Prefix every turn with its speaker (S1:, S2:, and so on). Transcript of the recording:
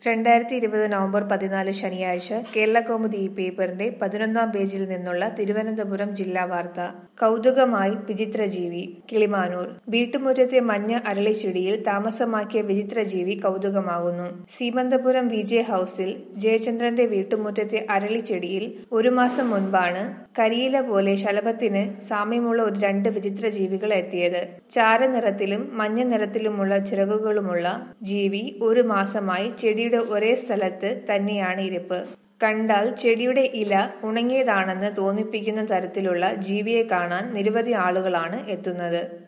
S1: രണ്ടായിരത്തി ഇരുപത് നവംബർ പതിനാല് ശനിയാഴ്ച കേരളകൗമുദി ഈ പേപ്പറിന്റെ പതിനൊന്നാം പേജിൽ നിന്നുള്ള തിരുവനന്തപുരം ജില്ലാ വാർത്ത കൗതുകമായി വിചിത്രജീവി കിളിമാനൂർ വീട്ടുമുറ്റത്തെ മഞ്ഞ അരളിച്ചെടിയിൽ താമസമാക്കിയ വിചിത്രജീവി കൗതുകമാകുന്നു സീമന്തപുരം വിജയ ഹൌസിൽ ജയചന്ദ്രന്റെ വീട്ടുമുറ്റത്തെ അരളിച്ചെടിയിൽ ഒരു മാസം മുൻപാണ് കരിയില പോലെ ശലഭത്തിന് സാമ്യമുള്ള ഒരു രണ്ട് വിചിത്രജീവികൾ എത്തിയത് ചാരനിറത്തിലും മഞ്ഞ നിറത്തിലുമുള്ള ചിറകുകളുമുള്ള ജീവി ഒരു മാസമായി ചെടിയുടെ ഒരേ സ്ഥലത്ത് തന്നെയാണ് ഇരിപ്പ് കണ്ടാൽ ചെടിയുടെ ഇല ഉണങ്ങിയതാണെന്ന് തോന്നിപ്പിക്കുന്ന തരത്തിലുള്ള ജീവിയെ കാണാൻ നിരവധി ആളുകളാണ് എത്തുന്നത്